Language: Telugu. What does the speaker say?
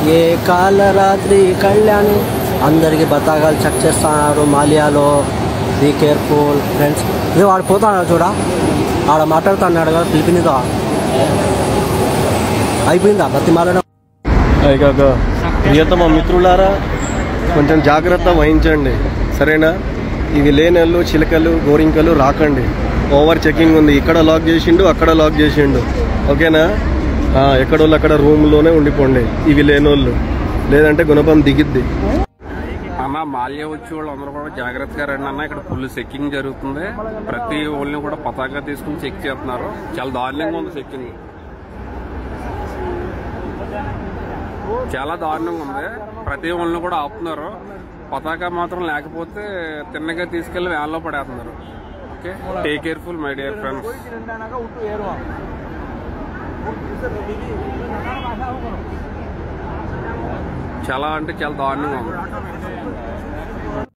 ఏ కాలరాత్రి కళ్యాణి అందరికి బతాకాలు చెక్ చేస్తున్నారు మాలియాలో బీ కేర్ఫుల్ ఫ్రెండ్స్ ఇది వాడు పోతాడు చూడ ఆడ మాట్లాడుతున్నాడు కదా పిలిపినితో అయిపోయిందా బతిమాలడం ఇక ప్రియతమ మిత్రులారా కొంచెం జాగ్రత్త వహించండి సరేనా ఇవి లేనెళ్ళు చిలకలు గోరింకలు రాకండి ఓవర్ చెకింగ్ ఉంది ఇక్కడ లాక్ చేసిండు అక్కడ లాక్ చేసిండు ఓకేనా ఆ, ఎక్కడోళ్ళు అక్కడ రూమ్లోనే ఉండిపోండి ఇవి లేనోళ్ళు లేదంటే గుణపం దిగిద్ది అన్న మాల్య వచ్చి వాళ్ళు అందరూ కూడా జాగ్రత్తగా రండి అన్న ఇక్కడ ఫుల్ చెక్కింగ్ జరుగుతుంది ప్రతి వాళ్ళని కూడా పతాకా తీసుకుని చెక్ చేస్తున్నారు చాలా దారుణంగా ఉంది చెక్కింగ్ చాలా దారుణంగా ఉంది ప్రతి వాళ్ళని కూడా ఆపుతున్నారు పతాకా మాత్రం లేకపోతే తిన్నగా తీసుకెళ్లి వ్యాన్లో పడేస్తున్నారు okay take careful my dear friends చాలా అంటే చాలా దారుణంగా ఉంది